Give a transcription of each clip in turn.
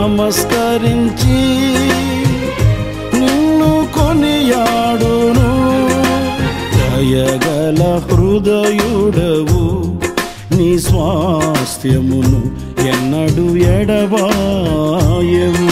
నమస్కరించి నిన్ను కొనియాడును దయగల హృదయుడవు నీ స్వాస్థ్యమును ఎన్నడు ఎడబాయవు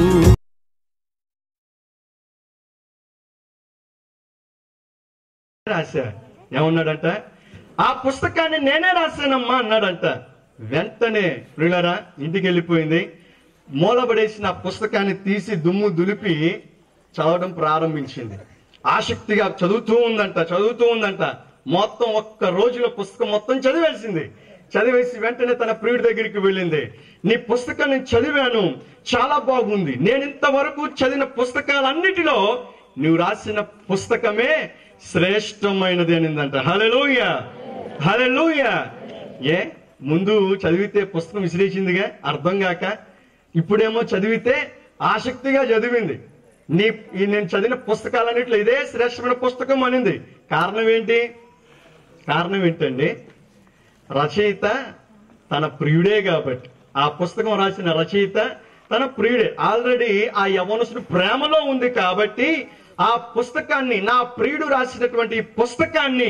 రాశా ఏమన్నాడంట ఆ పుస్తకాన్ని నేనే రాశానమ్మా అన్నాడంట వెంటనే ప్రియులరా ఇంటికి వెళ్ళిపోయింది మూలబడేసిన ఆ పుస్తకాన్ని తీసి దుమ్ము దులిపి చదవడం ప్రారంభించింది ఆసక్తిగా చదువుతూ ఉందంట చదువుతూ ఉందంట మొత్తం ఒక్క రోజులో పుస్తకం మొత్తం చదివేసింది చదివేసి వెంటనే తన ప్రియుడి దగ్గరికి వెళ్ళింది నీ పుస్తకం నేను చదివాను చాలా బాగుంది నేను ఇంతవరకు చదివిన పుస్తకాలన్నిటిలో నువ్వు రాసిన పుస్తకమే శ్రేష్టమైనది అనిందంట హలెలూయ హలెలూయ ఏ ముందు చదివితే పుస్తకం విసిరేసిందిగా అర్థం కాక ఇప్పుడేమో చదివితే ఆసక్తిగా చదివింది నీ ఈ నేను చదివిన పుస్తకాలన్నిట్లో ఇదే శ్రేష్టమైన పుస్తకం అనింది కారణం ఏంటి కారణం ఏంటండి రచయిత తన ప్రియుడే కాబట్టి ఆ పుస్తకం రాసిన రచయిత తన ప్రియుడే ఆల్రెడీ ఆ యవనసుడు ప్రేమలో ఉంది కాబట్టి ఆ పుస్తకాన్ని నా ప్రియుడు రాసినటువంటి ఈ పుస్తకాన్ని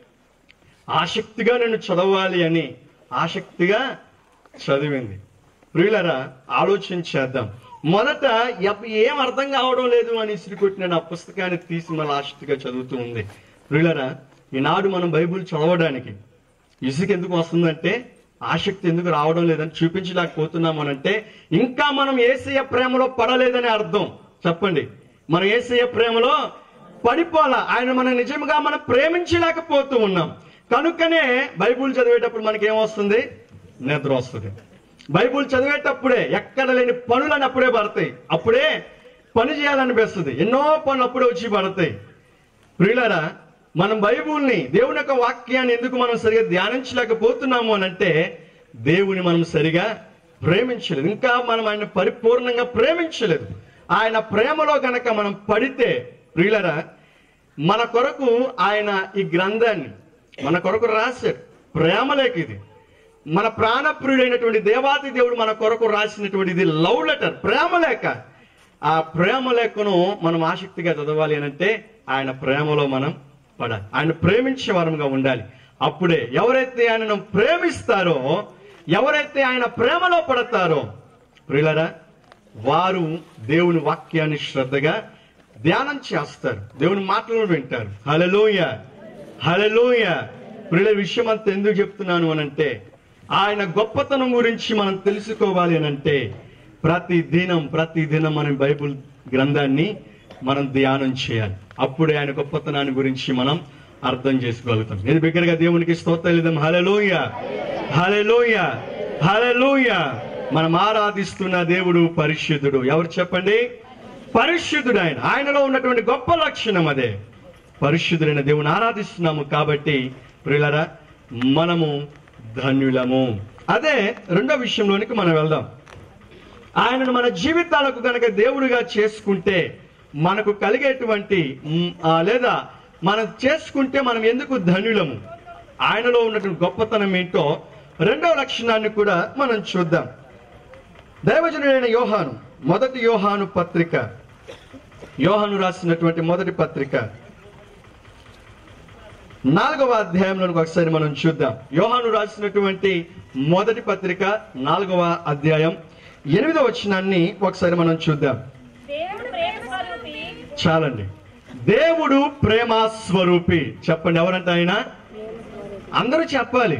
ఆసక్తిగా నేను చదవాలి అని ఆసక్తిగా చదివింది ప్రియులరా ఆలోచన చేద్దాం మొదట ఎప్ప- ఏం అర్థం కావడం లేదు అని ఇసిరికొట్టిన నా పుస్తకాన్ని తీసి మళ్ళీ ఆసక్తిగా చదువుతూ ఉంది ప్రియులరా ఈనాడు మనం బైబిల్ చదవడానికి ఇసుక ఎందుకు వస్తుందంటే ఆసక్తి ఎందుకు రావడం లేదని చూపించలేకపోతున్నాము అని అంటే ఇంకా మనం ఏసయ్య ప్రేమలో పడలేదని అర్థం చెప్పండి మనం ఏసయ్య ప్రేమలో పడిపోలా ఆయన మనం నిజంగా మనం ప్రేమించలేకపోతూ ఉన్నాం కనుకనే బైబుల్ చదివేటప్పుడు మనకి ఏమొస్తుంది నిద్ర వస్తుంది బైబుల్ చదివేటప్పుడే ఎక్కడ లేని పనులని అప్పుడే పడతాయి అప్పుడే పని చేయాలనిపిస్తుంది ఎన్నో పనులు అప్పుడే వచ్చి పడతాయి ప్రియులరా మనం బైబుల్ని దేవుని యొక్క వాక్యాన్ని ఎందుకు మనం సరిగా ధ్యానించలేకపోతున్నాము అని అంటే దేవుని మనం సరిగా ప్రేమించలేదు ఇంకా మనం ఆయన పరిపూర్ణంగా ప్రేమించలేదు ఆయన ప్రేమలో గనక మనం పడితే ప్రియులరా మన కొరకు ఆయన ఈ గ్రంథాన్ని మన కొరకు రాశాడు ప్రేమలేక ఇది మన ప్రాణప్రియుడైనటువంటి దేవాది దేవుడు మన కొరకు రాసినటువంటి ఇది లవ్ లెటర్ ప్రేమ లేక ఆ ప్రేమ లేఖను మనం ఆసక్తిగా చదవాలి అని అంటే ఆయన ప్రేమలో మనం పడాలి ఆయన ప్రేమించే వారంగా ఉండాలి అప్పుడే ఎవరైతే ఆయనను ప్రేమిస్తారో ఎవరైతే ఆయన ప్రేమలో పడతారో ప్రియులరా వారు దేవుని వాక్యాన్ని శ్రద్ధగా ధ్యానం చేస్తారు దేవుని మాటలను వింటారు హలలోయ హలలోయ ప్రియుల విషయం అంతా ఎందుకు చెప్తున్నాను అనంటే ఆయన గొప్పతనం గురించి మనం తెలుసుకోవాలి అనంటే ప్రతి దినం ప్రతి దినం మనం బైబుల్ గ్రంథాన్ని మనం ధ్యానం చేయాలి అప్పుడే ఆయన గొప్పతనాన్ని గురించి మనం అర్థం చేసుకోగలుగుతాం నేను బిగ్గరగా దేవునికి స్తోత్రం హలలోయ హలలోయ హలలోయ మనం ఆరాధిస్తున్న దేవుడు పరిశుద్ధుడు ఎవరు చెప్పండి పరిశుద్ధుడు ఆయన ఆయనలో ఉన్నటువంటి గొప్ప లక్షణం అదే పరిశుద్ధుడైన దేవుని ఆరాధిస్తున్నాము కాబట్టి ప్రియులరా మనము ధన్యులము అదే రెండో విషయంలోనికి మనం వెళ్దాం ఆయనను మన జీవితాలకు గనక దేవుడిగా చేసుకుంటే మనకు కలిగేటువంటి మ్, ఆ, లేదా మనం చేసుకుంటే మనం ఎందుకు ధన్యులము ఆయనలో ఉన్నటువంటి గొప్పతనం ఏంటో రెండో లక్షణాన్ని కూడా మనం చూద్దాం దైవజనుడైన యోహాను మొదటి యోహాను పత్రిక యోహాను రాసినటువంటి మొదటి పత్రిక నాలుగవ అధ్యాయంలోనికి ఒకసారి మనం చూద్దాం యోహాను రాసినటువంటి మొదటి పత్రిక నాలుగవ అధ్యాయం ఎనిమిదవ వచనాన్ని ఒకసారి మనం చూద్దాం దేవుడు ప్రేమ స్వరూపి చాలండి దేవుడు ప్రేమ స్వరూపి చెప్పండి ఎవరంట ఆయన అందరూ చెప్పాలి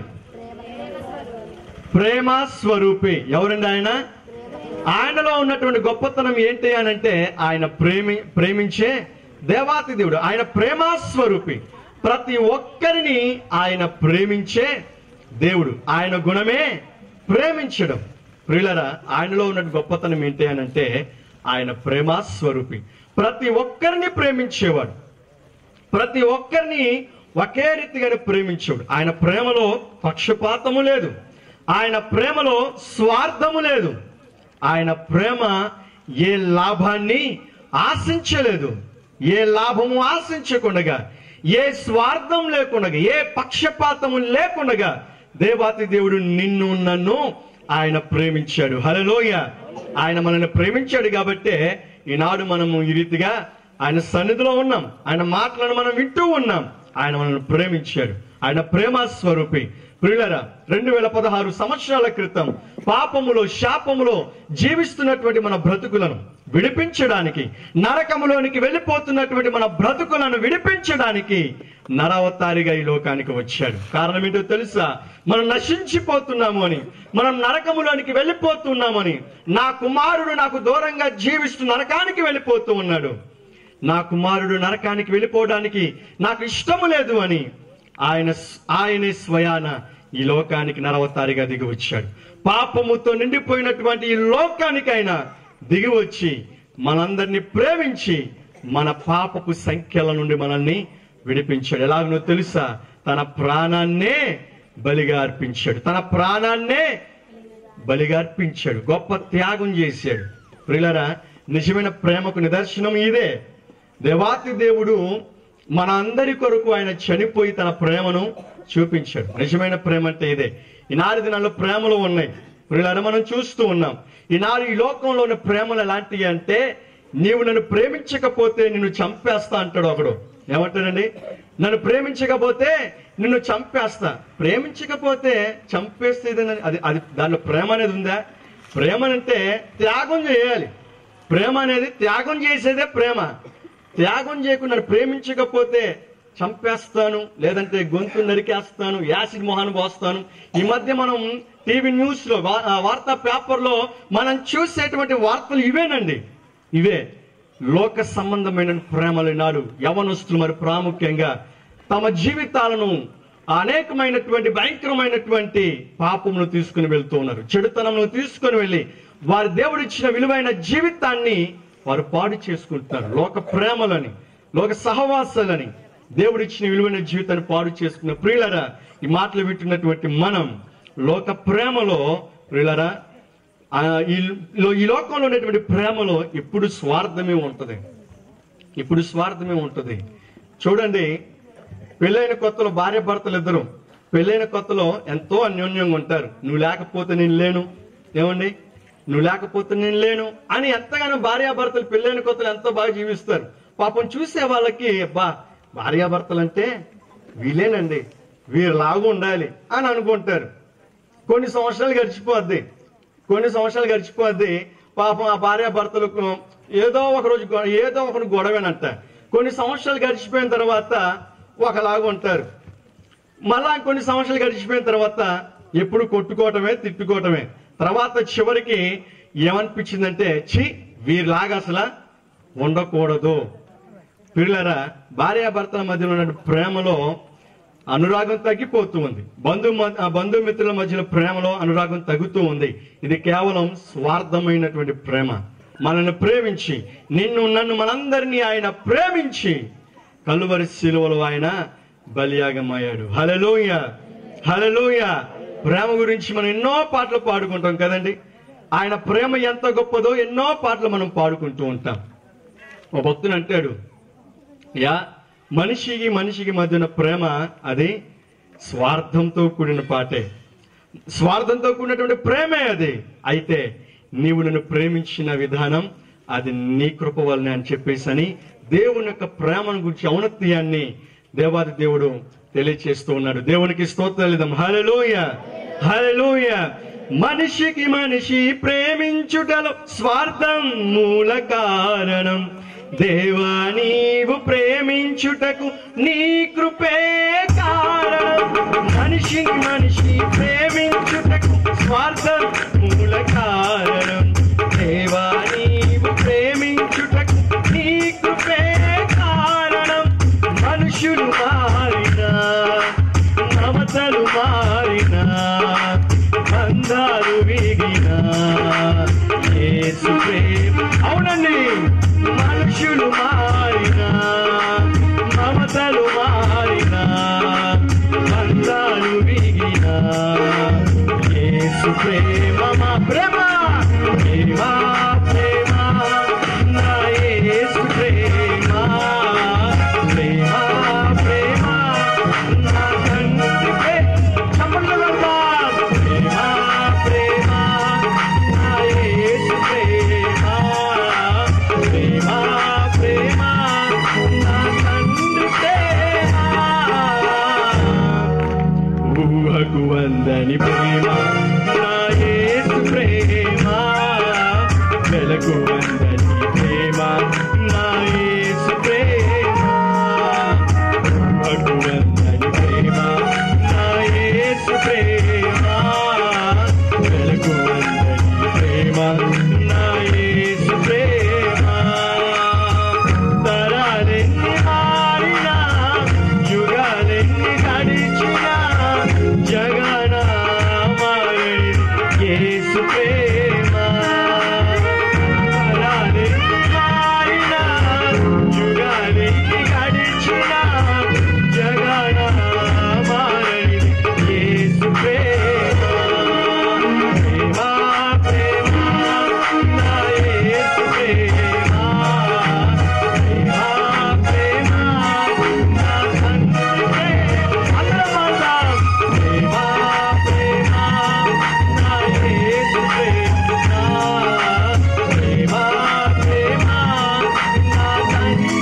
ప్రేమ స్వరూపి ఎవరండి ఆయన ఆయనలో ఉన్నటువంటి గొప్పతనం ఏంటి అని అంటే ఆయన ప్రేమి ప్రేమించే దేవాతి దేవుడు ఆయన ప్రేమ స్వరూపి ప్రతి ఒక్కరిని ఆయన ప్రేమించే దేవుడు ఆయన గుణమే ప్రేమించడం ప్రియులరా ఆయనలో ఉన్న గొప్పతనం ఏంటి అని అంటే ఆయన ప్రేమ స్వరూపి ప్రతి ఒక్కరిని ప్రేమించేవాడు ప్రతి ఒక్కరిని ఒకే రీతిగానే ప్రేమించాడు ఆయన ప్రేమలో పక్షపాతము లేదు ఆయన ప్రేమలో స్వార్థము లేదు ఆయన ప్రేమ ఏ లాభాన్ని ఆశించలేదు ఏ లాభము ఆశించకుండగా ఏ స్వార్థం లేకుండా ఏ పక్షపాతము లేకుండగా దేవాతి దేవుడు నిన్ను నన్ను ఆయన ప్రేమించాడు హలోయ ఆయన మనల్ని ప్రేమించాడు కాబట్టే ఈనాడు మనము ఈ రీతిగా ఆయన సన్నిధిలో ఉన్నాం ఆయన మాటలను మనం వింటూ ఉన్నాం ఆయన మనల్ని ప్రేమించాడు ఆయన ప్రేమ స్వరూపి ప్రియులరా రెండు వేల పదహారు సంవత్సరాల క్రితం పాపములో శాపములో జీవిస్తున్నటువంటి మన బ్రతుకులను విడిపించడానికి నరకములోనికి వెళ్ళిపోతున్నటువంటి మన బ్రతుకులను విడిపించడానికి నరవతారిగా ఈ లోకానికి వచ్చాడు కారణం ఏంటో తెలుసా మనం నశించిపోతున్నాము అని మనం నరకములోనికి వెళ్ళిపోతున్నామని నా కుమారుడు నాకు దూరంగా జీవిస్తూ నరకానికి వెళ్ళిపోతూ ఉన్నాడు నా కుమారుడు నరకానికి వెళ్ళిపోవడానికి నాకు ఇష్టము లేదు అని ఆయన ఆయనే స్వయాన ఈ లోకానికి నరవతారిగా దిగి వచ్చాడు పాపముతో నిండిపోయినటువంటి ఈ లోకానికైనా దిగి వచ్చి మనందరినీ ప్రేమించి మన పాపపు సంఖ్యల నుండి మనల్ని విడిపించాడు ఎలాగనో తెలుసా తన ప్రాణాన్నే బలిగా అర్పించాడు తన ప్రాణాన్నే బలిగా అర్పించాడు గొప్ప త్యాగం చేశాడు ప్రియులరా నిజమైన ప్రేమకు నిదర్శనం ఇదే దేవాతి దేవుడు మన అందరి కొరకు ఆయన చనిపోయి తన ప్రేమను చూపించాడు నిజమైన ప్రేమ అంటే ఇదే ఈనాడు దినాల్లో ప్రేమలు ఉన్నాయి ప్రియులరా మనం చూస్తూ ఉన్నాం ఈనాడు ఈ లోకంలో ఉన్న ప్రేమలు ఎలాంటివి అంటే నీవు నన్ను ప్రేమించకపోతే నిన్ను చంపేస్తా అంటాడు ఒకడు ఏమంటాడండి నన్ను ప్రేమించకపోతే నిన్ను చంపేస్తా ప్రేమించకపోతే చంపేస్తే ఏదైనా- అది అది దానిలో ప్రేమ అనేది ఉందా ప్రేమ అంటే త్యాగం చేయాలి ప్రేమ అనేది త్యాగం చేసేదే ప్రేమ త్యాగం చేయకుండా నన్ను ప్రేమించకపోతే చంపేస్తాను లేదంటే గొంతు నరికేస్తాను యాసిడ్ మొహాన్ని పోస్తాను ఈ మధ్య మనం టీవీ న్యూస్ లో వా- ఆ వార్తా పేపర్ లో మనం చూసేటువంటి వార్తలు ఇవేనండి ఇవే లోక సంబంధమైన ప్రేమలు నాడు యవనస్తులు మరి ప్రాముఖ్యంగా తమ జీవితాలను అనేకమైనటువంటి భయంకరమైనటువంటి పాపమును తీసుకుని వెళ్తూ ఉన్నారు చెడుతనమును తీసుకుని వెళ్ళి వారి దేవుడిచ్చిన విలువైన జీవితాన్ని వారు పాడు చేసుకుంటున్నారు లోక ప్రేమలని లోక సహవాసాలని దేవుడిచ్చిన విలువైన జీవితాన్ని పాడు చేసుకున్న ప్రియులరా ఈ మాటలు వింటున్నటువంటి మనం లోక ప్రేమలో ప్రియులరా ఆ, ఈ లో- ఈ లోకంలో ఉన్నటువంటి ప్రేమలో ఎప్పుడు స్వార్థమే ఉంటది ఇప్పుడు స్వార్థమే ఉంటది చూడండి పెళ్ళైన కొత్తలో భార్య భర్తలు ఇద్దరు పెళ్ళైన కొత్తలో ఎంతో అన్యోన్యంగా ఉంటారు నువ్వు లేకపోతే నేను లేను ఏమండి నువ్వు లేకపోతే నేను లేను అని ఎంతగానో భార్యాభర్తలు పెళ్ళైన కొత్తలు ఎంతో బాగా జీవిస్తారు పాపం చూసే వాళ్ళకి బా భార్యాభర్తలు అంటే వీళ్ళేనండి వీరిలాగా ఉండాలి అని అనుకుంటారు కొన్ని సంవత్సరాలు గడిచిపోద్ది కొన్ని సంవత్సరాలు గడిచిపోద్ది పాపం ఆ భార్య భర్తలకు ఏదో ఒక రోజు గొ- ఏదో ఒకటి గొడవేనంట కొన్ని సంవత్సరాలు గడిచిపోయిన తర్వాత ఒకలాగా ఉంటారు మళ్ళా కొన్ని సంవత్సరాలు గడిచిపోయిన తర్వాత ఎప్పుడు కొట్టుకోవటమే తిట్టుకోవటమే తర్వాత చివరికి ఏమనిపించిందంటే చి వీరిలాగా అసలు ఉండకూడదు పిల్లరా భార్యాభర్తల మధ్యలో ఉన్న ప్రేమలో అనురాగం తగ్గిపోతూ ఉంది బంధు మ- ఆ బంధుమిత్రుల మధ్యలో ప్రేమలో అనురాగం తగ్గుతూ ఉంది ఇది కేవలం స్వార్థమైనటువంటి ప్రేమ మనల్ని ప్రేమించి నిన్ను నన్ను మనందరినీ ఆయన ప్రేమించి కలువరి శిలువలో ఆయన బలియాగమయ్యాడు హలలోయ హలలోయ ప్రేమ గురించి మనం ఎన్నో పాటలు పాడుకుంటాం కదండి ఆయన ప్రేమ ఎంత గొప్పదో ఎన్నో పాటలు మనం పాడుకుంటూ ఉంటాం ఓ భక్తుడు అంటాడు యా మనిషికి మనిషికి మధ్యన ప్రేమ అది స్వార్థంతో కూడిన పాటే స్వార్థంతో కూడినటువంటి ప్రేమే అది అయితే నీవు నన్ను ప్రేమించిన విధానం అది నీ కృప వల్లనే అని చెప్పేసి అని దేవుని యొక్క ప్రేమను గురించి ఔన్నత్యాన్ని దేవాది దేవుడు తెలియచేస్తూ ఉన్నాడు దేవునికి స్తోత్రం హలలోయ హలలోయ మనిషికి మనిషి ప్రేమించుటలో స్వార్థం మూల కారణం దేవా నీవు ప్రేమించుటకు నీ కృపే కారణం మనిషికి మనిషి ప్రేమించుటకు స్వార్థం మూల కారణం దేవా నీవు ప్రేమించుటకు నీ కృపే కారణం మనుషులు మారినా మమతలు మారినా బంధాలు విరిగినా యేసు ప్రేమ అవునండి మనుషులు మారినా మమతలు మారినా బంధాలు విరిగినా యేసు ప్రేమ మా ప్రేమ ప్రేమ ప్రేమ నా యేసు ప్రేమ ప్రేమ ప్రేమ నా తండ్రి ప్రేమ చప్పట్లు కొడదాం. ప్రేమ ప్రేమ నా యేసు ప్రేమ అందని ప్రేమ నా యేసు ప్రేమ వెలకు అందని ప్రేమ నా యేసు ప్రేమ ఊహకు అందని ప్రేమ నా యేసు ప్రేమ వెలకు అందని ప్రేమ నా యేసు ప్రేమ తరాలెన్ని మారినా యుగాలెన్ని గడిచినా జగన యేసు ప్రేమ తరాలెన్ని మారినా యుగాలెన్ని గడిచినా జగన యేసు ప్రేమ ప్రేమ ప్రేమ నా యేసు ప్రేమ ప్రేమ ప్రేమ నా తండ్రి ప్రేమ అందరమాట ప్రేమ ప్రేమ నా యేసు ప్రేమ ప్రేమ ప్రేమ నా తండ్రి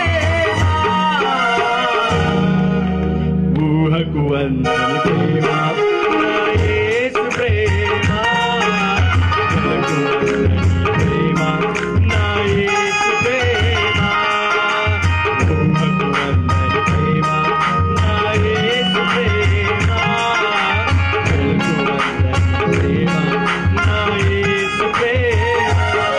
ప్రేమ ఊహకు అందని ప్రేమ నా యేసు ప్రేమ ఊహకు అందని ప్రేమ నా యేసు ప్రేమ ఊహకు అందని ప్రేమ నా యేసు ప్రేమ ఊహకు అందని ప్రేమ నా యేసు ప్రేమ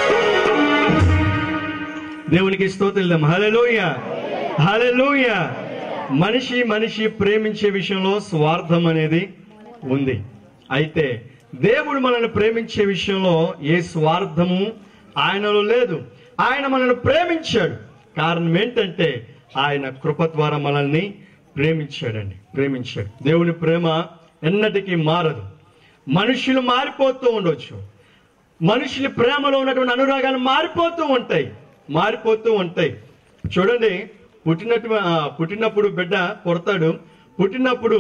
దేవునికి స్తోత్రం హల్లెలూయ హల్లెలూయ మనిషి మనిషి ప్రేమించే విషయంలో స్వార్థం అనేది ఉంది అయితే దేవుడు మనల్ని ప్రేమించే విషయంలో ఏ స్వార్థము ఆయనలో లేదు ఆయన మనల్ని ప్రేమించాడు కారణం ఏంటంటే ఆయన కృప ద్వారా మనల్ని ప్రేమించాడండి ప్రేమించాడు దేవుని ప్రేమ ఎన్నటికీ మారదు మనుషులు మారిపోతూ ఉండొచ్చు మనుషుల ప్రేమలో ఉన్నటువంటి అనురాగాలు మారిపోతూ ఉంటాయి మారిపోతూ ఉంటాయి చూడండి పుట్టినట్టు ఆ, పుట్టినప్పుడు బిడ్డ పుడతాడు పుట్టినప్పుడు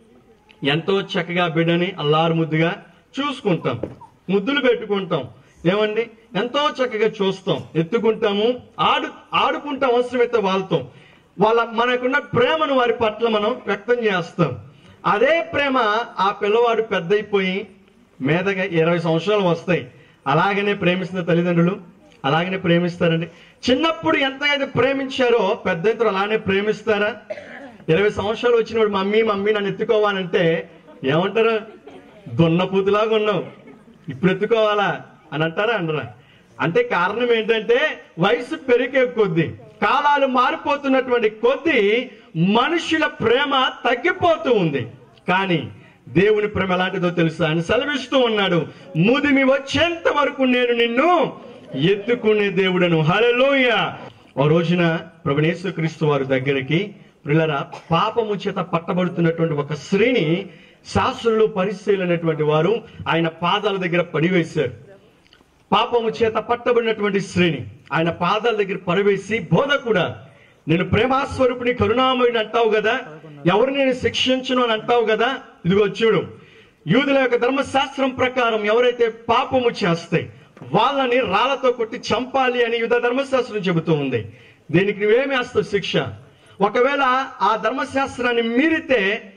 ఎంతో చక్కగా బిడ్డని అల్లారు ముద్దుగా చూసుకుంటాం ముద్దులు పెట్టుకుంటాం ఏమండి ఎంతో చక్కగా చూస్తాం ఎత్తుకుంటాము ఆడు ఆడుకుంటాం అవసరమైతే వాళ్ళతో వాళ్ళ మనకున్న ప్రేమను వారి పట్ల మనం వ్యక్తం చేస్తాం అదే ప్రేమ ఆ పిల్లవాడు పెద్దయిపోయి మీదగా ఇరవై సంవత్సరాలు వస్తాయి అలాగనే ప్రేమిస్తున్న తల్లిదండ్రులు అలాగనే ప్రేమిస్తారండి చిన్నప్పుడు ఎంతగా ప్రేమించారో పెద్ద ఎత్తున అలానే ప్రేమిస్తారా ఇరవై సంవత్సరాలు వచ్చినప్పుడు మమ్మీ మమ్మీ నన్ను ఎత్తుకోవాలంటే ఏమంటారు దున్నపూతులాగా ఉన్నావు ఇప్పుడు ఎత్తుకోవాలా అని అంటారా అనరా అంటే కారణం ఏంటంటే వయసు పెరిగే కొద్దీ కాలాలు మారిపోతున్నటువంటి కొద్దీ మనుషుల ప్రేమ తగ్గిపోతూ ఉంది కానీ దేవుని ప్రేమ ఎలాంటిదో తెలుసా అని సెలవిస్తూ ఉన్నాడు ముదిమి వచ్చేంత వరకు నేను నిన్ను ఎత్తుకునే దేవుడను హల్లెలూయ ఓ రోజున ప్రభునేశ్వర క్రీస్తు వారి దగ్గరికి ప్రిలరా పాపము చేత పట్టబడుతున్నటువంటి ఒక స్త్రీని శాస్త్రులు పరిశీలనటువంటి వారు ఆయన పాదాల దగ్గర పడివేశారు పాపము చేత పట్టబడినటువంటి స్త్రీని ఆయన పాదాల దగ్గర పరవేసి బోధకుడా నేను ప్రేమాస్వరూపుని కరుణామయుని అంటావు కదా ఎవరు నేను శిక్షించును అని అంటావు కదా ఇదిగో చూడు యూదుల యొక్క ధర్మశాస్త్రం ప్రకారం ఎవరైతే పాపము చేస్తే వాళ్ళని రాళ్లతో కొట్టి చంపాలి అని యుద్ధ ధర్మశాస్త్రం చెబుతూ ఉంది దీనికి నువ్వేమి వేస్తావు శిక్ష ఒకవేళ ఆ ధర్మశాస్త్రాన్ని మీరితే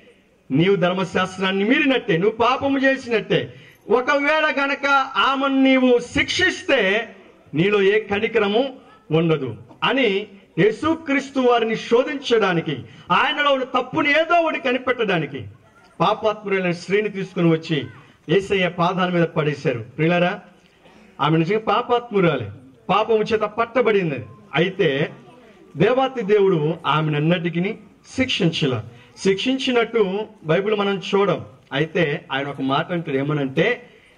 నీవు ధర్మశాస్త్రాన్ని మీరినట్టే నువ్వు పాపము చేసినట్టే ఒకవేళ గనక ఆమెను నీవు శిక్షిస్తే నీలో ఏ కనికరము ఉండదు అని యేసుక్రీస్తు వారిని శోధించడానికి ఆయనలో ఉన్న తప్పుని ఏదో ఒకటి కనిపెట్టడానికి పాపాత్మురైన స్త్రీని తీసుకుని వచ్చి ఏసయ్య పాదాల మీద పడేశారు ప్రియులరా ఆమె నిజంగా పాపాత్మురాలే పాపము చేత పట్టబడింది అయితే దేవాతి దేవుడు ఆమెనన్నటికి శిక్షించల శిక్షించినట్టు బైబిల్ మనం చూడం అయితే ఆయన ఒక మాట అంటాడు ఏమనంటే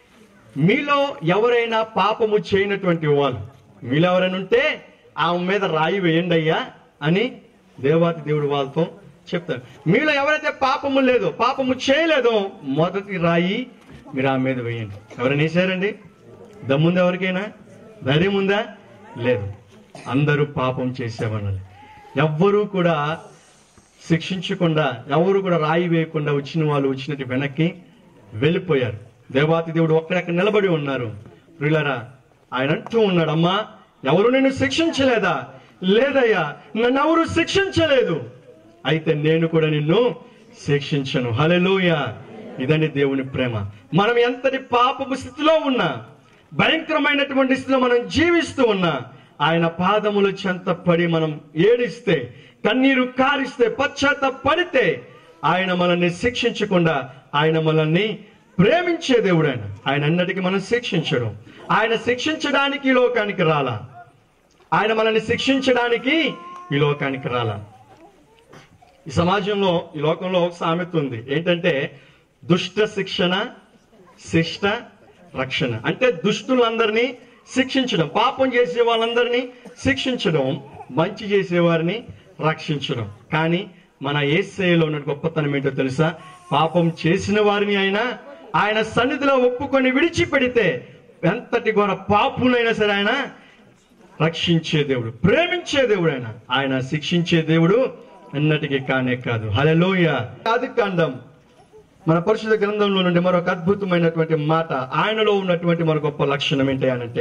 మీలో ఎవరైనా పాపము చేయనటువంటి వాళ్ళు మీలో ఎవరైనా ఉంటే ఆమె మీద రాయి వేయండి అయ్యా అని దేవాతి దేవుడు వాళ్ళతో చెప్తారు మీలో ఎవరైతే పాపము లేదో పాపము చేయలేదో మొదటి రాయి మీరు ఆమె మీద వేయండి ఎవరైనా వేసారండి దమ్ముందా ఎవరికైనా ధైర్యం ఉందా లేదు అందరూ పాపం చేసేవాళ్ళు ఎవ్వరూ కూడా శిక్షించకుండా ఎవరు కూడా రాయి వేయకుండా వచ్చిన వాళ్ళు వచ్చినట్టు వెనక్కి వెళ్ళిపోయారు దేవాతి దేవుడు ఒక్కడెక్కడ నిలబడి ఉన్నారు ప్రియులరా ఆయన అంటూ ఉన్నాడు అమ్మా ఎవరు నిన్ను శిక్షించలేదా లేదయ్యా నన్ను ఎవరు శిక్షించలేదు అయితే నేను కూడా నిన్ను శిక్షించను హలెలూయ ఇదండి దేవుని ప్రేమ మనం ఎంతటి పాపపు స్థితిలో ఉన్నా భయంకరమైనటువంటి స్థితిలో మనం జీవిస్తూ ఉన్నా ఆయన పాదముల చెంత పడి మనం ఏడిస్తే కన్నీరు కారిస్తే పశ్చాత్త పడితే ఆయన మనల్ని శిక్షించకుండా ఆయన మనల్ని ప్రేమించే దేవుడు ఆయన ఆయన అన్నటికీ మనం శిక్షించడం ఆయన శిక్షించడానికి ఈ లోకానికి రాలా ఆయన మనల్ని శిక్షించడానికి ఈ లోకానికి రాలా ఈ సమాజంలో ఈ లోకంలో ఒక సామెత ఉంది ఏంటంటే దుష్ట శిక్షణ శిష్ట రక్షణ అంటే దుష్టులందరినీ శిక్షించడం పాపం చేసే వాళ్ళందరినీ శిక్షించడం మంచి చేసే వారిని రక్షించడం కానీ మన ఏసైలో ఉన్న గొప్పతనం ఏంటో తెలుసా పాపం చేసిన వారిని అయినా ఆయన సన్నిధిలో ఒప్పుకొని విడిచిపెడితే ఎంతటి ఘోర పాపులైనా సరే ఆయన రక్షించే దేవుడు ప్రేమించే దేవుడు ఆయన ఆయన శిక్షించే దేవుడు అన్నటికీ కానే కాదు హలోయ ఆది కాండం మన పరిశుద్ధ గ్రంథంలో నుండి మరొక అద్భుతమైనటువంటి మాట ఆయనలో ఉన్నటువంటి మరో గొప్ప లక్షణం ఏంటి అనంటే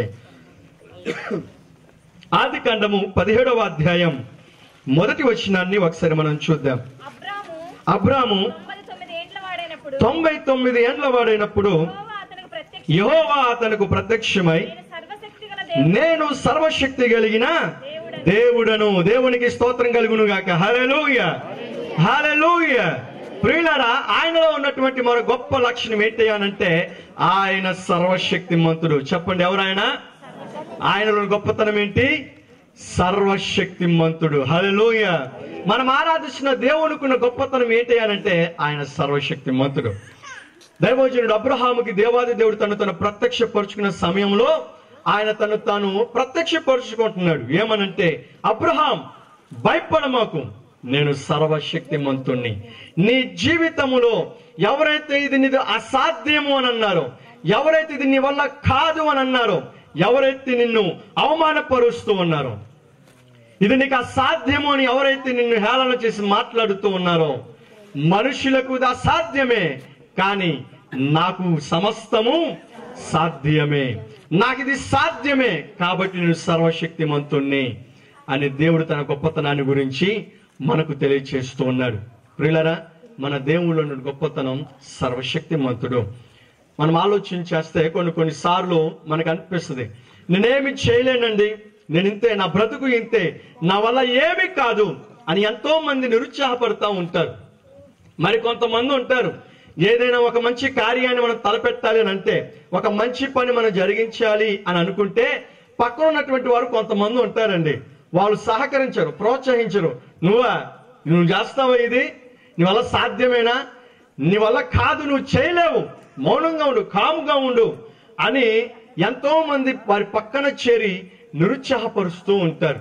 ఆది కాండము పదిహేడవ అధ్యాయం మొదటి వచనాన్ని ఒకసారి మనం చూద్దాం అబ్రాము అబ్రాము తొంభై తొమ్మిది ఏండ్ల వాడైనప్పుడు తొంభై తొమ్మిది ఏండ్ల వాడైనప్పుడు యెహోవా అతనికి ప్రత్యక్ష యెహోవా అతనికి ప్రత్యక్షమై నేను సర్వశక్తి గల దేవుడు నేను సర్వశక్తి కలిగిన దేవుడను దేవునికి స్తోత్రం కలుగును గాక హల్లెలూయ హల్లెలూయ ప్రియులారా ఆయనలో ఉన్నటువంటి మరో గొప్ప లక్షణం ఏంటి అనంటే ఆయన సర్వశక్తి మంతుడు చెప్పండి ఎవరాయన ఆయనలో గొప్పతనం ఏంటి సర్వశక్తి మంతుడు హల్లెలూయ మనం ఆరాధిస్తున్న దేవునికున్న గొప్పతనం ఏంటి అనంటే ఆయన సర్వశక్తి మంతుడు దైవజనుడు అబ్రహాముకి దేవాది దేవుడు తను తను ప్రత్యక్షపరుచుకున్న సమయంలో ఆయన తను తాను ప్రత్యక్షపరుచుకుంటున్నాడు ఏమనంటే అబ్రహాం భయపడమాకు నేను సర్వశక్తిమంతుణ్ణి నీ జీవితములో ఎవరైతే ఇది నీది అసాధ్యము అని అన్నారో ఎవరైతే ఇది నీ వల్ల కాదు అని అన్నారో ఎవరైతే నిన్ను అవమానపరుస్తూ ఉన్నారో ఇది నీకు అసాధ్యము అని ఎవరైతే నిన్ను హేళన చేసి మాట్లాడుతూ ఉన్నారో మనుషులకు ఇది అసాధ్యమే కానీ నాకు సమస్తము సాధ్యమే నాకు ఇది సాధ్యమే కాబట్టి నేను సర్వశక్తిమంతుణ్ణి అని దేవుడు తన గొప్పతనాన్ని గురించి మనకు తెలియచేస్తూ ఉన్నాడు ప్రియులరా మన దేవుళ్ళు ఉన్న గొప్పతనం సర్వశక్తిమంతుడు మనం ఆలోచన చేస్తే కొన్ని కొన్ని సార్లు మనకు అనిపిస్తుంది నేనేమి చేయలేనండి నేను ఇంతే నా బ్రతుకు ఇంతే నా వల్ల ఏమీ కాదు అని ఎంతో మంది నిరుత్సాహపడతా ఉంటారు మరి కొంతమంది ఉంటారు ఏదైనా ఒక మంచి కార్యాన్ని మనం తలపెట్టాలి అని అంటే ఒక మంచి పని మనం జరిగించాలి అని అనుకుంటే పక్కన ఉన్నటువంటి వారు కొంతమంది ఉంటారండి వాళ్ళు సహకరించరు ప్రోత్సహించరు నువ్వా నువ్వు చేస్తావా ఇది నీ వల్ల సాధ్యమేనా నీ వల్ల కాదు నువ్వు చేయలేవు మౌనంగా ఉండు కాముగా ఉండు అని ఎంతో మంది వారి పక్కన చేరి నిరుత్సాహపరుస్తూ ఉంటారు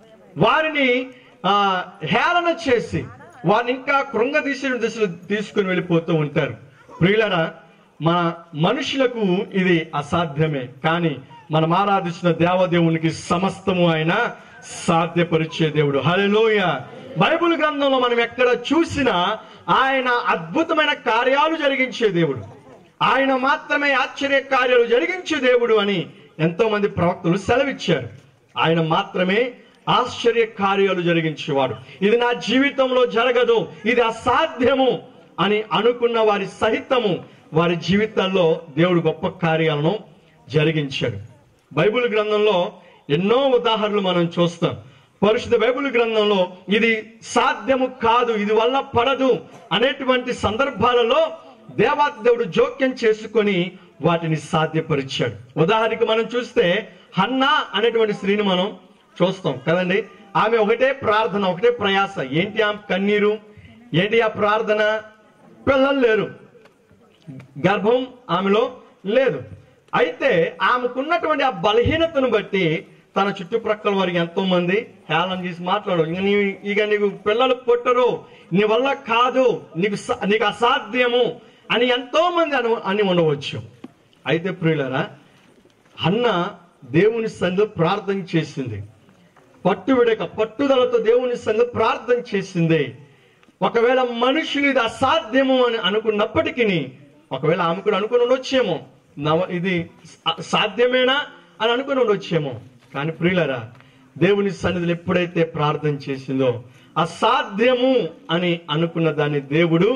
వారిని ఆ, హేళన చేసి వారిని ఇంకా కృంగదీసిన దిశలు తీసుకుని వెళ్ళిపోతూ ఉంటారు ప్రియులరా మన మనుషులకు ఇది అసాధ్యమే కానీ మనం ఆరాధిస్తున్న దేవదేవునికి సమస్తము ఆయన సాధ్యపరిచే దేవుడు హల్లెలూయ బైబిల్ గ్రంథంలో మనం ఎక్కడ చూసినా ఆయన అద్భుతమైన కార్యాలు జరిగించే దేవుడు ఆయన మాత్రమే ఆశ్చర్య కార్యాలు జరిగించే దేవుడు అని ఎంతో మంది ప్రవక్తలు సెలవిచ్చారు ఆయన మాత్రమే ఆశ్చర్య కార్యాలు జరిగించేవాడు ఇది నా జీవితంలో జరగదు ఇది అసాధ్యము అని అనుకున్న వారి సహితము వారి జీవితాల్లో దేవుడు గొప్ప కార్యాలను జరిగించాడు బైబిల్ గ్రంథంలో ఎన్నో ఉదాహరణలు మనం చూస్తాం పరిశుద్ధ బైబిల్ గ్రంథంలో ఇది సాధ్యము కాదు ఇది వల్ల పడదు అనేటువంటి సందర్భాలలో దేవాతి దేవుడు జోక్యం చేసుకొని వాటిని సాధ్యపరిచాడు ఉదాహరణకి మనం చూస్తే హన్నా అనేటువంటి స్త్రీని మనం చూస్తాం కదండి ఆమె ఒకటే ప్రార్థన ఒకటే ప్రయాస ఏంటి ఆమె కన్నీరు ఏంటి ఆ ప్రార్థన పిల్లలు లేరు గర్భం ఆమెలో లేదు అయితే ఆమెకున్నటువంటి ఆ బలహీనతను బట్టి తన చుట్టుప్రక్కల వారికి ఎంతో మంది హేళన చేసి మాట్లాడు ఇక నీ ఇక నీకు పిల్లలు పుట్టరు నీ వల్ల కాదు నీకు స- నీకు అసాధ్యము అని ఎంతో మంది అను అని ఉండవచ్చు అయితే ప్రియులరా అన్న దేవుని సందు ప్రార్థన చేసింది పట్టు విడక పట్టుదలతో దేవుని సందు ప్రార్థన చేసింది ఒకవేళ మనుషులు ఇది అసాధ్యము అని అనుకున్నప్పటికీ ఒకవేళ ఆమె కూడా అనుకుని ఉండొచ్చేమో నవ ఇది సా- సాధ్యమేనా అని అనుకుని ఉండొచ్చేమో కానీ ప్రియులరా దేవుని సన్నిధిలో ఎప్పుడైతే ప్రార్థన చేసిందో అసాధ్యము అని అనుకున్న దాన్ని దేవుడు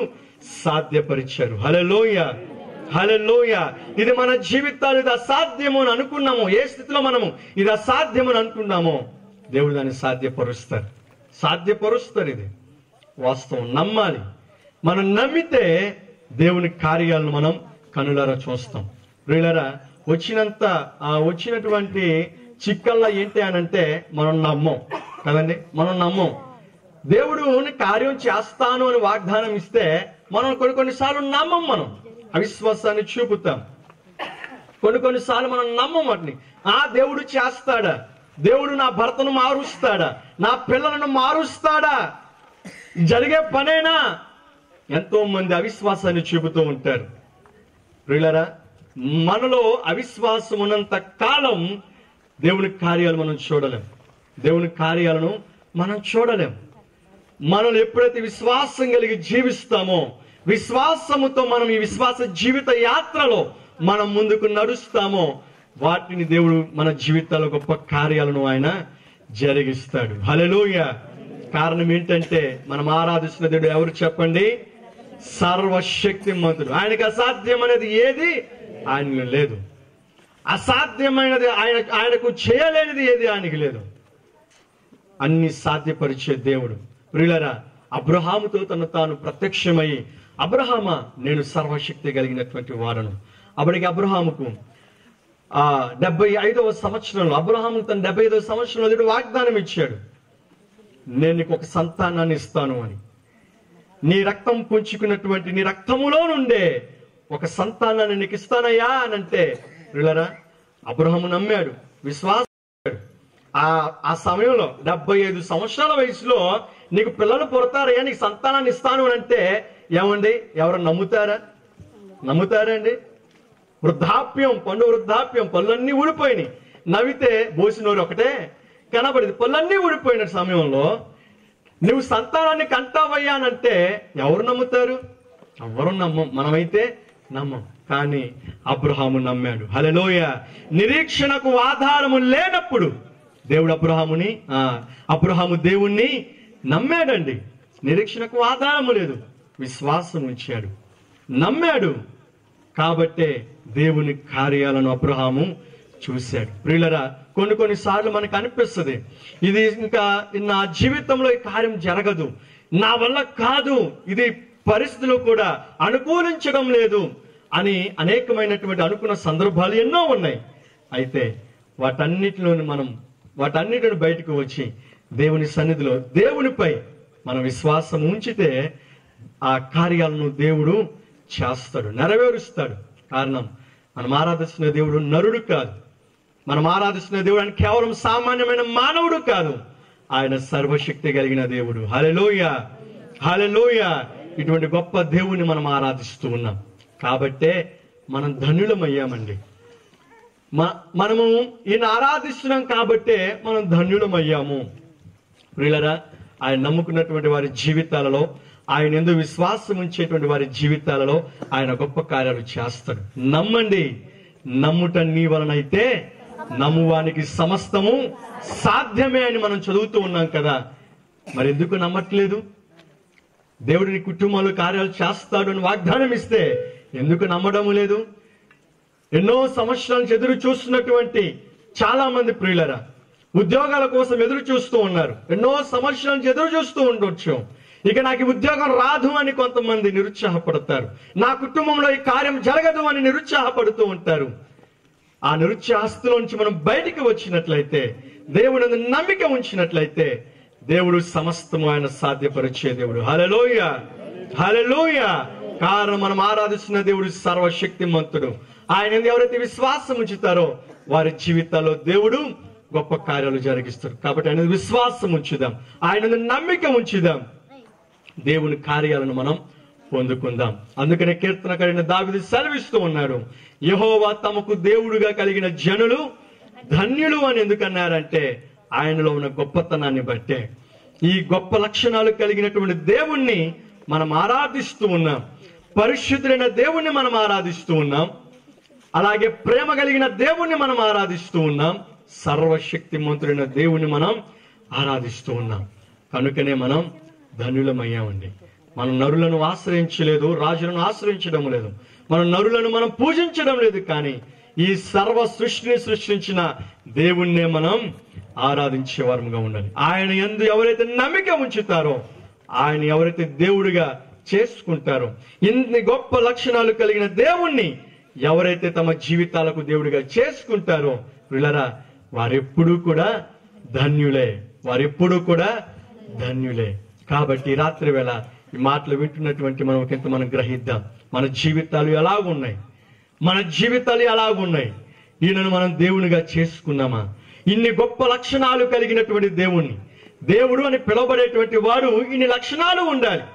సాధ్యపరిచారు హలలోయ హలలోయ ఇది మన జీవితాలు ఇది అసాధ్యము అని అనుకున్నాము ఏ స్థితిలో మనము ఇది అసాధ్యము అని అనుకున్నామో దేవుడు దాన్ని సాధ్యపరుస్తారు సాధ్యపరుస్తారు ఇది వాస్తవం నమ్మాలి మనం నమ్మితే దేవుని కార్యాలను మనం కనులారా చూస్తాం ప్రియులరా వచ్చినంత ఆ వచ్చినటువంటి చిక్కల్లా ఏంటి అని అంటే మనం నమ్మం కదండి మనం నమ్మం దేవుడు కార్యం చేస్తాను అని వాగ్దానం ఇస్తే మనం కొన్ని కొన్నిసార్లు నమ్మం మనం అవిశ్వాసాన్ని చూపుతాం కొన్ని కొన్నిసార్లు మనం నమ్మం వాటిని ఆ దేవుడు చేస్తాడా దేవుడు నా భర్తను మారుస్తాడా నా పిల్లలను మారుస్తాడా జరిగే పనేనా ఎంతో మంది అవిశ్వాసాన్ని చూపుతూ ఉంటారు ప్రియులరా మనలో అవిశ్వాసం ఉన్నంత కాలం దేవుని కార్యాలు మనం చూడలేం దేవుని కార్యాలను మనం చూడలేం మనం ఎప్పుడైతే విశ్వాసం కలిగి జీవిస్తామో విశ్వాసముతో మనం ఈ విశ్వాస జీవిత యాత్రలో మనం ముందుకు నడుస్తామో వాటిని దేవుడు మన జీవితాల్లో గొప్ప కార్యాలను ఆయన జరిగిస్తాడు హలెలూయ కారణం ఏంటంటే మనం ఆరాధిస్తున్న దేవుడు ఎవరు చెప్పండి సర్వశక్తిమంతుడు ఆయనకి అసాధ్యం అనేది ఏది ఆయనలో లేదు అసాధ్యమైనది ఆయన ఆయనకు చేయలేనిది ఏది ఆయనకి లేదు అన్ని సాధ్యపరిచే దేవుడు ప్రియులరా అబ్రహాముతో తను తాను ప్రత్యక్షమై అబ్రహామ నేను సర్వశక్తి కలిగినటువంటి వాడను అప్పటికి అబ్రహాముకు ఆ డెబ్బై ఐదవ సంవత్సరంలో అబ్రహాము తన డెబ్బై ఐదవ సంవత్సరంలో దేవుడు వాగ్దానం ఇచ్చాడు నేను నీకు ఒక సంతానాన్ని ఇస్తాను అని నీ రక్తం పుంచుకున్నటువంటి నీ రక్తములో నుండే ఒక సంతానాన్ని నీకు ఇస్తానయ్యా అని అంటే ప్రియులరా అబ్రహము నమ్మాడు విశ్వాసం ఆ ఆ సమయంలో డెబ్బై ఐదు సంవత్సరాల వయసులో నీకు పిల్లలు పుడతారయ్యా నీకు సంతానాన్ని ఇస్తాను అని అంటే ఏమండి ఎవరు నమ్ముతారా నమ్ముతారండి వృద్ధాప్యం పండు వృద్ధాప్యం పళ్ళన్నీ ఊడిపోయినాయి నవ్వితే బోసినోరు ఒకటే కనబడింది పళ్ళన్నీ ఊడిపోయిన సమయంలో నువ్వు సంతానాన్ని కంటావయ్యానంటే ఎవరు నమ్ముతారు ఎవరు నమ్మం మనమైతే నమ్మం కానీ అబ్రహాము నమ్మాడు హలలోయ నిరీక్షణకు ఆధారము లేనప్పుడు దేవుడు అబ్రహాముని ఆ, అబ్రహాము దేవుణ్ణి నమ్మాడండి నిరీక్షణకు ఆధారము లేదు విశ్వాసం ఉంచాడు నమ్మాడు కాబట్టే దేవుని కార్యాలను అబ్రహాము చూశాడు ప్రియులరా కొన్ని కొన్ని సార్లు మనకు అనిపిస్తుంది ఇది ఇంకా నా జీవితంలో ఈ కార్యం జరగదు నా వల్ల కాదు ఇది పరిస్థితులు కూడా అనుకూలించడం లేదు అని అనేకమైనటువంటి అనుకున్న సందర్భాలు ఎన్నో ఉన్నాయి అయితే వాటన్నిటిలోని మనం వాటన్నిటిని బయటకు వచ్చి దేవుని సన్నిధిలో దేవునిపై మనం విశ్వాసం ఉంచితే ఆ కార్యాలను దేవుడు చేస్తాడు నెరవేరుస్తాడు కారణం మనం ఆరాధిస్తున్న దేవుడు నరుడు కాదు మనం ఆరాధిస్తున్న దేవుడు ఆయన కేవలం సామాన్యమైన మానవుడు కాదు ఆయన సర్వశక్తి కలిగిన దేవుడు హలెలోయ హలెలోయ ఇటువంటి గొప్ప దేవుని మనం ఆరాధిస్తూ ఉన్నాం కాబట్టే మనం ధన్యులమయ్యామండి మ- మనము ఈయన ఆరాధిస్తున్నాం కాబట్టే మనం ధన్యులమయ్యాము ప్రియులరా ఆయన నమ్ముకున్నటువంటి వారి జీవితాలలో ఆయన ఎందుకు విశ్వాసం ఉంచేటువంటి వారి జీవితాలలో ఆయన గొప్ప కార్యాలు చేస్తాడు నమ్మండి నమ్ముట నీ వలనైతే నమ్మువానికి సమస్తము సాధ్యమే అని మనం చదువుతూ ఉన్నాం కదా మరి ఎందుకు నమ్మట్లేదు దేవుడు నీ కుటుంబంలో కార్యాలు చేస్తాడు అని వాగ్దానం ఇస్తే ఎందుకు నమ్మడం లేదు ఎన్నో సంవత్సరాల నుంచి ఎదురు చూస్తున్నటువంటి చాలా మంది ప్రియులరా ఉద్యోగాల కోసం ఎదురు చూస్తూ ఉన్నారు ఎన్నో సంవత్సరాల నుంచి ఎదురు చూస్తూ ఉండొచ్చు ఇక నాకు ఈ ఉద్యోగం రాదు అని కొంతమంది నిరుత్సాహపడతారు నా కుటుంబంలో ఈ కార్యం జరగదు అని నిరుత్సాహపడుతూ ఉంటారు ఆ నిరుత్సాహస్తులోంచి మనం బయటికి వచ్చినట్లయితే దేవుడు నమ్మిక ఉంచినట్లయితే దేవుడు సమస్తము ఆయన సాధ్యపరిచే దేవుడు హలలోయ హలలోయ కారణం మనం ఆరాధిస్తున్న దేవుడు సర్వశక్తిమంతుడు ఆయన యందు ఎవరైతే విశ్వాసం ఉంచుతారో వారి జీవితాల్లో దేవుడు గొప్ప కార్యాలు జరిగిస్తారు కాబట్టి ఆయన యందు విశ్వాసం ఉంచుదాం ఆయన యందు నమ్మిక ఉంచుదాం దేవుని కార్యాలను మనం పొందుకుందాం అందుకనే కీర్తనకారైన దావిది సెలవిస్తూ ఉన్నాడు యహోవా తమకు దేవుడుగా కలిగిన జనులు ధన్యులు అని ఎందుకన్నారంటే ఆయనలో ఉన్న గొప్పతనాన్ని బట్టే ఈ గొప్ప లక్షణాలు కలిగినటువంటి దేవుణ్ణి మనం ఆరాధిస్తూ ఉన్నాం పరిశుద్ధులైన దేవుణ్ణి మనం ఆరాధిస్తూ ఉన్నాం అలాగే ప్రేమ కలిగిన దేవుణ్ణి మనం ఆరాధిస్తూ ఉన్నాం సర్వశక్తిమంతుడైన దేవుణ్ణి మనం ఆరాధిస్తూ ఉన్నాం కనుకనే మనం ధన్యులమయ్యామండి మనం నరులను ఆశ్రయించలేదు రాజులను ఆశ్రయించడం లేదు మనం నరులను మనం పూజించడం లేదు కానీ ఈ సర్వ సృష్టిని సృష్టించిన దేవుణ్ణే మనం ఆరాధించే వారముగా ఉండాలి ఆయన ఎందు ఎవరైతే నమ్మిక ఉంచుతారో ఆయన ఎవరైతే దేవుడిగా చేసుకుంటారో ఇన్ని గొప్ప లక్షణాలు కలిగిన దేవుణ్ణి ఎవరైతే తమ జీవితాలకు దేవుడిగా చేసుకుంటారో వీళ్ళరా వారెప్పుడూ కూడా ధన్యులే వారెప్పుడూ కూడా ధన్యులే కాబట్టి ఈ రాత్రి వేళ ఈ మాటలు వింటున్నటువంటి మనం ఒకంత మనం గ్రహిద్దాం మన జీవితాలు ఎలాగున్నాయి మన జీవితాలు ఎలాగున్నాయి ఈయనను మనం దేవునిగా చేసుకున్నామా ఇన్ని గొప్ప లక్షణాలు కలిగినటువంటి దేవుణ్ణి దేవుడు అని పిలువబడేటువంటి వాడు ఇన్ని లక్షణాలు ఉండాలి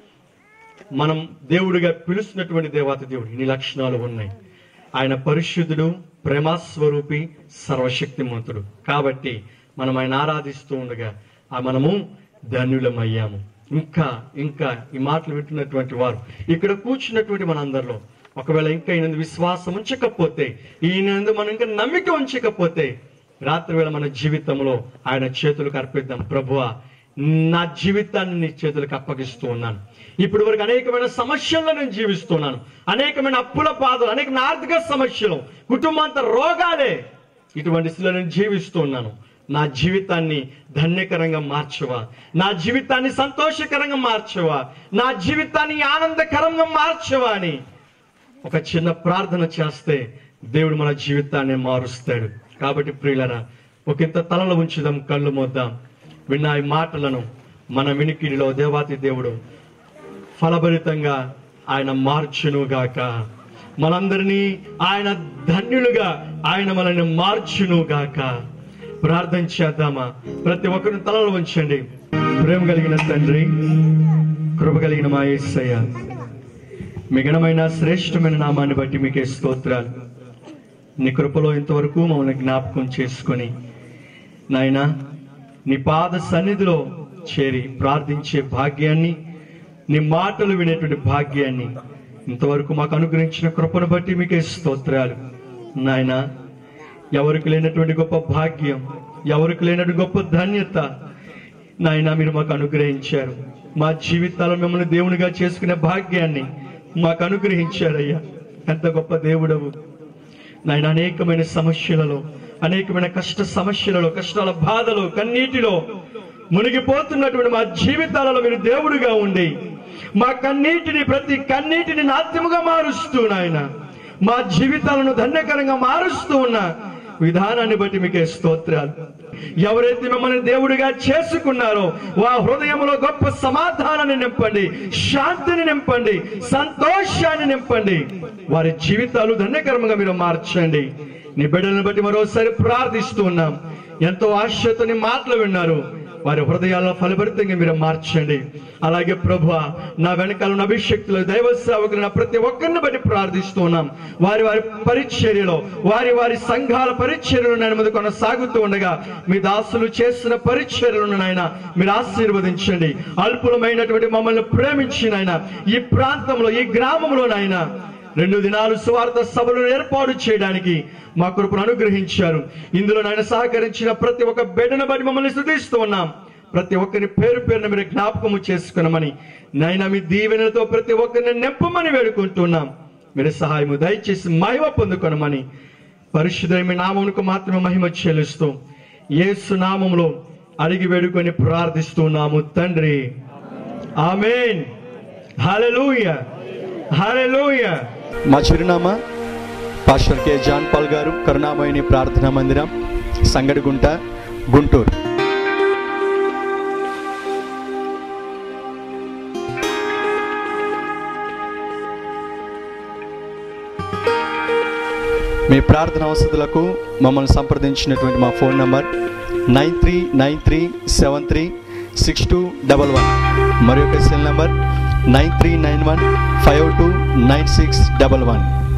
మనం దేవుడిగా పిలుస్తున్నటువంటి దేవత దేవుడు ఇన్ని లక్షణాలు ఉన్నాయి ఆయన పరిశుద్ధుడు ప్రేమాస్వరూపి సర్వశక్తిమంతుడు కాబట్టి మనం ఆయన ఆరాధిస్తూ ఉండగా ఆ మనము ధన్యులమయ్యాము ఇంకా ఇంకా ఈ మాటలు వింటున్నటువంటి వారు ఇక్కడ కూర్చున్నటువంటి మనందరిలో ఒకవేళ ఇంకా ఈయన విశ్వాసం ఉంచకపోతే ఈయన మనం ఇంకా నమ్మిక ఉంచకపోతే రాత్రి వేళ మన జీవితంలో ఆయన చేతులకు అర్పిద్దాం ప్రభువా నా జీవితాన్ని నీ చేతులకు అప్పగిస్తూ ఉన్నాను ఇప్పటి వరకు అనేకమైన సమస్యల్లో నేను జీవిస్తున్నాను అనేకమైన అప్పుల బాధలు అనేక ఆర్థిక సమస్యలు కుటుంబాంత రోగాలే ఇటువంటి స్థితిలో నేను జీవిస్తున్నాను నా జీవితాన్ని ధన్యకరంగా మార్చవా నా జీవితాన్ని సంతోషకరంగా మార్చవా నా జీవితాన్ని ఆనందకరంగా మార్చవా అని ఒక చిన్న ప్రార్థన చేస్తే దేవుడు మన జీవితాన్ని మారుస్తాడు కాబట్టి ప్రియులరా ఒకంత తలలో ఉంచుదాం కళ్ళు మోద్దాం విన్న ఈ మాటలను మన వినికిడిలో దేవాతి దేవుడు ఫలభరితంగా ఆయన మార్చునుగాక మనందరినీ ఆయన ధన్యులుగా ఆయన మనల్ని మార్చునుగాక ప్రార్థన చేద్దామా ప్రతి ఒక్కరిని తలలో ఉంచండి ప్రేమ కలిగిన తండ్రి కృప కలిగిన మా యేసయ్య మీ ఘనమైన శ్రేష్టమైన నామాన్ని బట్టి మీకే స్తోత్రాలు నీ కృపలో ఇంతవరకు మమ్మల్ని జ్ఞాపకం చేసుకొని నాయనా నీ పాద సన్నిధిలో చేరి ప్రార్థించే భాగ్యాన్ని నీ మాటలు వినేటువంటి భాగ్యాన్ని ఇంతవరకు మాకు అనుగ్రహించిన కృపను బట్టి మీకే స్తోత్రాలు నాయనా ఎవరికి లేనటువంటి గొప్ప భాగ్యం ఎవరికి లేనటువంటి గొప్ప ధన్యత నాయన మీరు మాకు అనుగ్రహించారు మా జీవితాల్లో మిమ్మల్ని దేవునిగా చేసుకునే భాగ్యాన్ని మాకు అనుగ్రహించారయ్యా ఎంత గొప్ప దేవుడవు నాయన అనేకమైన సమస్యలలో అనేకమైన కష్ట సమస్యలలో కష్టాల బాధలో కన్నీటిలో మునిగిపోతున్నటువంటి మా జీవితాలలో మీరు దేవుడిగా ఉండి మా కన్నీటిని ప్రతి కన్నీటిని నాట్యముగా మారుస్తూ నాయన మా జీవితాలను ధన్యకరంగా మారుస్తూ ఉన్న విధానాన్ని బట్టి మీకే స్తోత్రాలు ఎవరైతే మిమ్మల్ని దేవుడిగా చేసుకున్నారో వా హృదయంలో గొప్ప సమాధానాన్ని నింపండి శాంతిని నింపండి సంతోషాన్ని నింపండి వారి జీవితాలు ధన్యకరంగా మీరు మార్చండి నీ బిడ్డలను బట్టి మరోసారి ప్రార్థిస్తూ ఉన్నాం ఎంతో ఆశతో నీ మాటలు విన్నారు వారి హృదయాల్లో ఫలభరితంగా మీరు మార్చండి అలాగే ప్రభు నా వెనకాల ఉన్న అభిషక్తులు దైవ సేవకులు నా ప్రతి ఒక్కరిని బట్టి ప్రార్థిస్తూ ఉన్నాం వారి వారి పరిచర్యలో వారి వారి సంఘాల పరిచర్యలు నేను ముందు కొనసాగుతూ ఉండగా మీ దాసులు చేస్తున్న పరిచర్యలను నాయన మీరు ఆశీర్వదించండి అల్పులమైనటువంటి మమ్మల్ని ప్రేమించిన ఆయన ఈ ప్రాంతంలో ఈ గ్రామంలో నాయన రెండు దినాలు స్వార్థ సభలను ఏర్పాటు చేయడానికి మా కృపను అనుగ్రహించారు ఇందులో నాయన సహకరించిన ప్రతి ఒక్క బిడ్డను బట్టి మమ్మల్ని స్థుతిస్తూ ఉన్నాం ప్రతి ఒక్కరి పేరు పేరున మీరు జ్ఞాపకము చేసుకున్నామని నాయన మీ దీవెనలతో ప్రతి ఒక్కరిని నింపమని వేడుకుంటున్నాం మీరు సహాయము దయచేసి మహిమ పొందుకొనమని పరిశుద్ధమైన మీ నామమునకు మాత్రమే మహిమ చెల్లిస్తూ యేసు నామములో అడిగి వేడుకొని ప్రార్థిస్తున్నాము తండ్రి ఆమెన్ హల్లెలూయా హల్లెలూయా మా చిరునామా పాస్టర్ కె జాన్ పాల్ గారు కరుణామయిని ప్రార్థనా మందిరం సంగడిగుంట గుంటూరు మీ ప్రార్థన అవసరాలకు మమ్మల్ని సంప్రదించినటువంటి మా phone number nine three nine three seven three six two double one మరి యొక్క cell number nine three nine one five two nine six double one